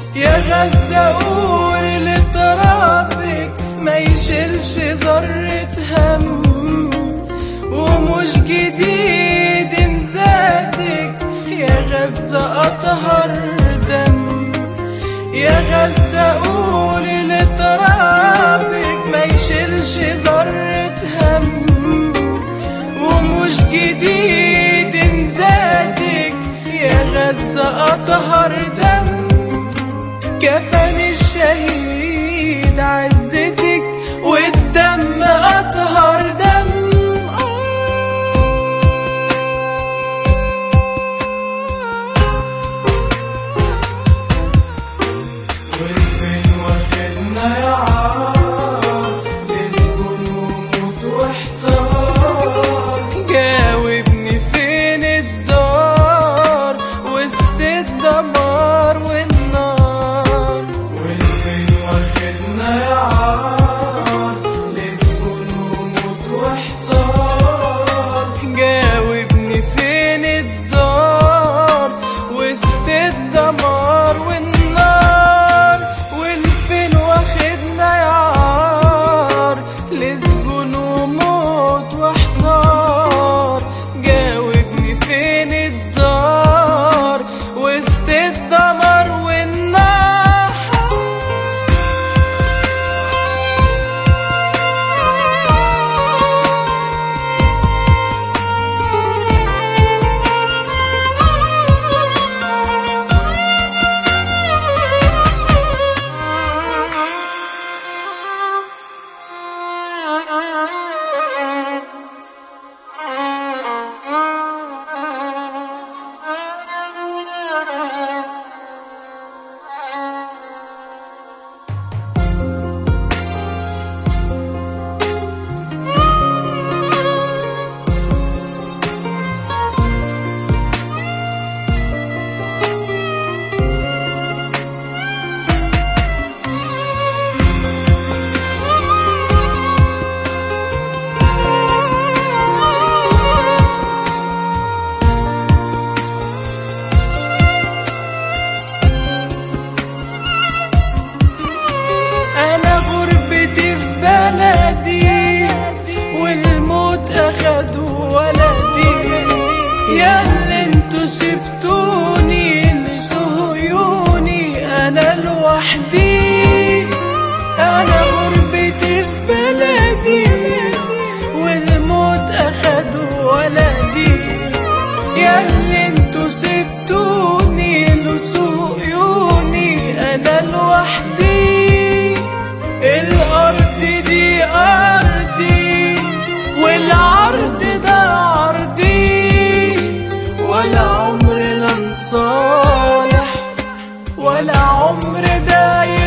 يا غزة قولي لترابك ما يشيلش ذرة هم ومش جديد نزادك يا غزة أطهر دم يا غزة قولي لترابك ما يشيلش ذرة هم ومش جديد نزادك يا غزة أطهر دم كفن الشهيد عزتك والدم أطهر دم والفين واخدنا يا عار لسجون وموت وحصار جاوبني فين الدار وسط الدمار والنار والفين واخدنا يا عار لسجون وموت وحصار جاوبني فين الدار وسط الدمار والنار والفين واخدنا يا عار لسجون وموت وحصار جاوبني فين الدار وسط الدمار والنار انا غربتي في بلدي والموت اخدوا ولدي يا اللي انتوا سبتوني لصهيوني انا لوحدي انا غربتي في بلدي والموت اخدوا ولدي يا اللي انتوا سبتوني لصهيوني انا لوحدي الارض دي ارضي والعرض ده عرضي ولا عمرنا نصالح ولا عمر ده